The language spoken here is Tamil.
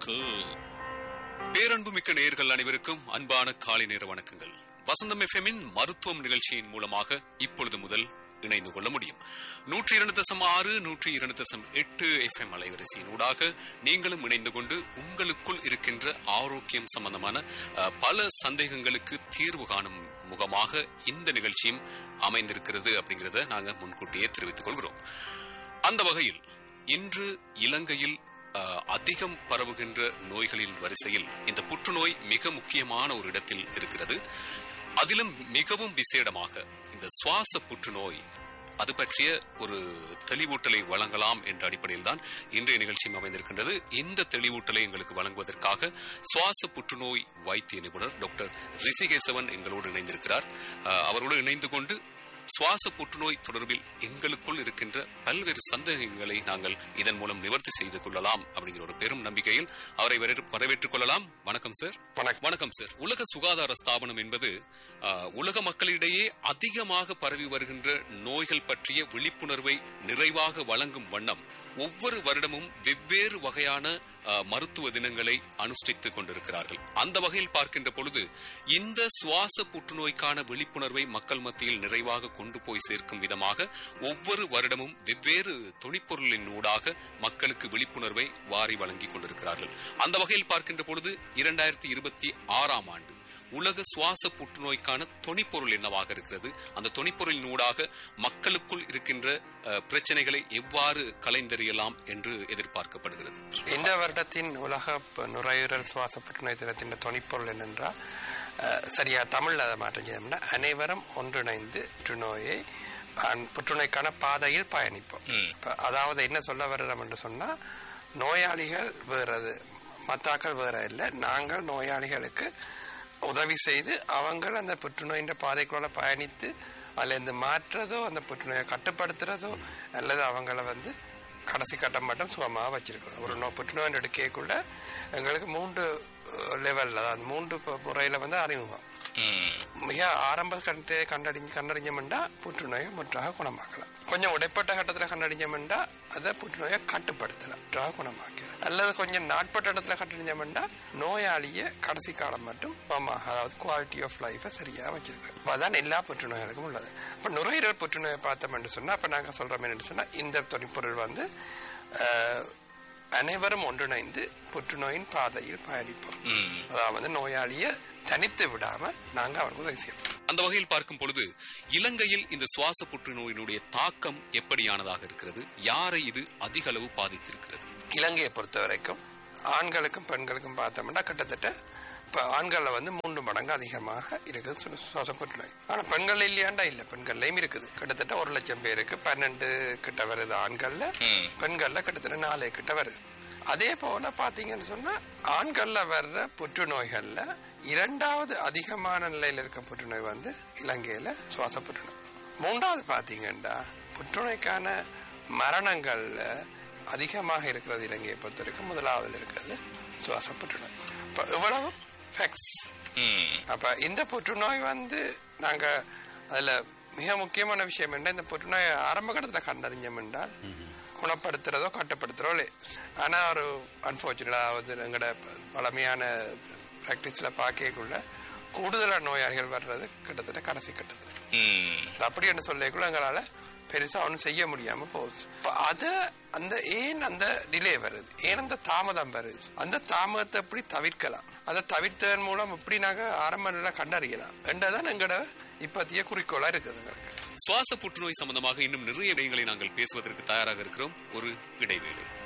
இருக்கு பேரன்பு மிக்க நேயர்கள் அனைவருக்கும் அன்பான காலை நேர வணக்கங்கள் வசந்தம் எஃப்எம்மின் மருத்துவம் நிகழ்ச்சியின் மூலமாக இப்பொழுது முதல் இணைந்து கொள்ள முடியும் நூற்றி இரண்டு தசம் ஆறு நூற்றி இரண்டு தசம் எட்டு எஃப்எம் அலைவரிசையின் ஊடாக நீங்களும் இணைந்து கொண்டு உங்களுக்குள் இருக்கின்ற ஆரோக்கியம் சம்பந்தமான அஹ், பல சந்தேகங்களுக்கு தீர்வு காணும் முகமாக இந்த நிகழ்ச்சியும் அமைந்திருக்கிறது அப்படிங்கிறத நாங்க முன்கூட்டியே தெரிவித்துக் கொள்கிறோம் அந்த வகையில் இன்று இலங்கையில் அஹ், அதிகம் பரவுகின்ற நோய்களின் வரிசையில் இந்த புற்றுநோய் மிக முக்கியமான ஒரு இடத்தில் இருக்கிறது அதிலும் மிகவும் விசேடமாக இந்த சுவாச புற்றுநோய் அது பற்றிய ஒரு தெளிவூட்டலை வழங்கலாம் என்ற அடிப்படையில் தான் இன்றைய நிகழ்ச்சியும் அமைந்திருக்கின்றது இந்த தெளிவூட்டலை எங்களுக்கு வழங்குவதற்காக சுவாச புற்றுநோய் வைத்திய நிபுணர் டாக்டர் ரிஷிகேசவன் எங்களோடு இணைந்திருக்கிறார் அஹ், அவரோடு இணைந்து கொண்டு சுவாச புற்றுநோய் தொடர்பில் எங்களுக்குள் இருக்கின்ற பல்வேறு சந்தேகங்களை நாங்கள் இதன் மூலம் நிவர்த்தி செய்து கொள்ளலாம் அப்படிங்கிற ஒரு பெரும் நம்பிக்கையில் அவரை வரவேற்று- வரவேற்றுக் கொள்ளலாம் வணக்கம் சார் வணக்கம் சார் உலக சுகாதார ஸ்தாபனம் என்பது ஆஹ், உலக மக்களிடையே அதிகமாக பரவி வருகின்ற நோய்கள் பற்றிய விழிப்புணர்வை நிறைவாக வழங்கும் வண்ணம் ஒவ்வொரு வருடமும் வெவ்வேறு வகையான ஆஹ், மருத்துவ தினங்களை அனுஷ்டித்துக் கொண்டிருக்கிறார்கள் அந்த வகையில் பார்க்கின்ற பொழுது இந்த சுவாச புற்றுநோய்க்கான விழிப்புணர்வை மக்கள் மத்தியில் நிறைவாக கொண்டு போய் சேர்க்கும் விதமாக ஒவ்வொரு வருடமும் வெவ்வேறு துணிப்பொருளின் ஊடாக மக்களுக்கு விழிப்புணர்வை வாரி வழங்கிக் கொண்டிருக்கிறார்கள் அந்த வகையில் பார்க்கின்ற பொழுது இரண்டாயிரத்தி இருபத்தி ஆறாம் ஆண்டு உலக சுவாச புற்றுநோய்க்கான தொனிப்பொருள் என்னவாக இருக்கிறது அந்த தொனிப்பொருளின் ஊடாக மக்களுக்குள் இருக்கின்ற அஹ், பிரச்சனைகளை எவ்வாறு கலைந்தறியலாம் என்று எதிர்பார்க்கப்படுகிறது இந்த வருடத்தின் உலக ப- நுரையீரல் சுவாச புற்றுநோய் தினத்தின் துணைப்பொருள் என்னென்றால் அஹ், சரியா தமிழில் அதை மாற்றம் செய்யணும்னா அனைவரும் ஒன்றிணைந்து புற்றுநோயை அஹ், புற்றுநோய்க்கான பாதையில் பயணிப்போம் இப்ப அதாவது என்ன சொல்ல வர்றோம் என்று சொன்னால் நோயாளிகள் வேறது மத்தாக்கள் வேற இல்லை நாங்கள் நோயாளிகளுக்கு உதவி செய்து அவங்க அந்த புற்றுநோயின் பாதைக்குள்ள பயணித்து அதுலேருந்து மாற்றுறதோ அந்த புற்றுநோயை கட்டுப்படுத்துறதோ அல்லது அவங்கள வந்து கடைசி கட்டம் மட்டும் சுகமாக வச்சிருக்கிறோம் ஒரு நோ புற்றுநோய் எடுக்கக்குள்ள எங்களுக்கு மூன்று லெவலில் அதாவது மூன்று முறையில் வந்து அறிமுகம் மிக ஆரம்ப கண்டே கண்டறிஞ்சு கண்டறிஞ்சோம்னா புற்றுநோயை முற்றாக குணமாக்கலாம் கொஞ்சம் உடைப்பட்ட கட்டத்தில் கண்டறிஞ்சோம்னா அதை புற்றுநோயை கட்டுப்படுத்தலாம் முற்றாக குணமாக்கலாம் அல்லது கொஞ்சம் நாட்பட்ட இடத்துல கண்டறிஞ்சோம்னா நோயாளியை கடைசி காலம் மட்டும் சுகமாக அதாவது குவாலிட்டி ஆஃப் லைஃபை சரியாக வச்சிருக்கோம் அதான் எல்லா புற்றுநோய்களுக்கும் உள்ளது இப்போ நுரையீரல் புற்றுநோயை பார்த்தோம்னு சொன்னால் அப்போ நாங்கள் சொல்கிறோம் என்னன்னு சொன்னால் இந்த தொனிப்பொருள் வந்து அஹ், அனைவரும் ஒன்றிணைந்து புற்றுநோயின் பாதையில் பயணிப்போம் அதாவது நோயாளியை தனித்து விடாம நாங்க அவருக்கு உதவி செய்யணும் அந்த வகையில் பார்க்கும் பொழுது இலங்கையில் இந்த சுவாச புற்றுநோயினுடைய தாக்கம் எப்படியானதாக இருக்கிறது யாரை இது அதிக அளவு பாதித்திருக்கிறது இலங்கையை பொறுத்த வரைக்கும் ஆண்களுக்கும் பெண்களுக்கும் பார்த்தோம்னா கிட்டத்தட்ட இப்போ ஆண்களில் வந்து மூன்று மடங்கு அதிகமாக இருக்குது சு- சுவாச புற்றுநோய் ஆனால் பெண்கள் இல்லையாண்டா இல்லை பெண்கள்லையும் இருக்குது கிட்டத்தட்ட ஒரு லட்சம் பேருக்கு பன்னெண்டு கிட்ட வருது ஆண்களில் பெண்களில் கிட்டத்தட்ட நாலு கிட்ட வருது அதே போல பார்த்தீங்கன்னு சொன்னால் ஆண்களில் வர்ற புற்றுநோய்களில் இரண்டாவது அதிகமான நிலையில் இருக்க புற்றுநோய் வந்து இலங்கையில் சுவாச புற்றுநோய் மூன்றாவது பார்த்தீங்கன்னா புற்றுநோய்க்கான மரணங்கள்ல அதிகமாக இருக்கிறது இலங்கையை பொறுத்த வரைக்கும் முதலாவதுல இருக்கிறது சுவாச புற்றுநோய் இப்போ இவ்வளவு ஃபேக்ட்ஸ் அப்ப இந்த புற்றுநோய் வந்து நாங்க அதுல மிக முக்கியமான விஷயம் என்ன இந்த புற்றுநோய் ஆரம்ப கட்டத்துல கண்டறிஞ்சோம் என்றால் குணப்படுத்துறதோ கட்டுப்படுத்துறதோ இல்லை ஆனா ஒரு அன்பார்ச்சுனேட் அதாவது எங்களோட வளமையான ப்ராக்டிஸ்ல பார்க்கக்குள்ள கூடுதலான நோயாளிகள் வர்றது கிட்டத்தட்ட கடைசி கட்டத்தில் அப்படி என்று சொல்லக்குள்ள எங்களால பெருசா ஒன்றும் செய்ய முடியாம போகுது இப்ப அத அந்த ஏன் அந்த டிலே வருது ஏன் அந்த தாமதம் வருது அந்த தாமதத்தை எப்படி தவிர்க்கலாம் அதை தவிர்த்ததன் மூலம் எப்படி நாங்க ஆரம்ப நிலை கண்டறியலாம் என்றதான் எங்களோட இப்பத்திய குறிக்கோளா இருக்குது எங்களுக்கு சுவாச புற்றுநோய் சம்பந்தமாக இன்னும் நிறைய விடயங்களை நாங்கள் பேசுவதற்கு தயாராக இருக்கிறோம் ஒரு இடைவேளை